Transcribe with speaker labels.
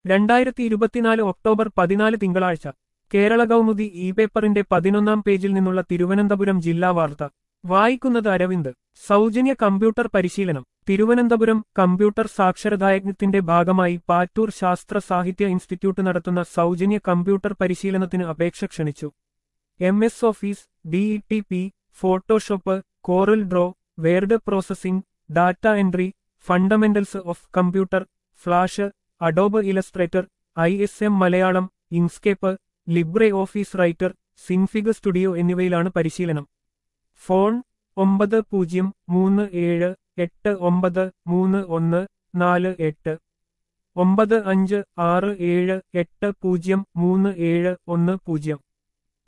Speaker 1: രണ്ടായിരത്തി ഇരുപത്തിനാല് ഒക്ടോബർ പതിനാല് തിങ്കളാഴ്ച കേരള കൗമുദി ഇ പേപ്പറിന്റെ പതിനൊന്നാം പേജിൽ നിന്നുള്ള തിരുവനന്തപുരം ജില്ലാ വാർത്ത വായിക്കുന്നത് അരവിന്ദ് സൗജന്യ കമ്പ്യൂട്ടർ പരിശീലനം തിരുവനന്തപുരം കമ്പ്യൂട്ടർ സാക്ഷരതായജ്ഞത്തിന്റെ ഭാഗമായി പാറ്റൂർ ശാസ്ത്ര സാഹിത്യ ഇൻസ്റ്റിറ്റ്യൂട്ട് നടത്തുന്ന സൗജന്യ കമ്പ്യൂട്ടർ പരിശീലനത്തിന് അപേക്ഷ ക്ഷണിച്ചു M S Office D E P Photoshop Corel Draw word processing data entry fundamentals of computer Flash Adobe Illustrator I S M Malayalam Inkscape Libre Office Writer Synfig Studio എന്നിവയിലാണ് പരിശീലനം ഫോൺ ഒമ്പത് പൂജ്യം മൂന്ന് ഏഴ് എട്ട് ഒമ്പത് മൂന്ന് ഒന്ന് നാല് എട്ട് ഒമ്പത് അഞ്ച് ആറ് ഏഴ് എട്ട് പൂജ്യം മൂന്ന് ഏഴ് ഒന്ന് പൂജ്യം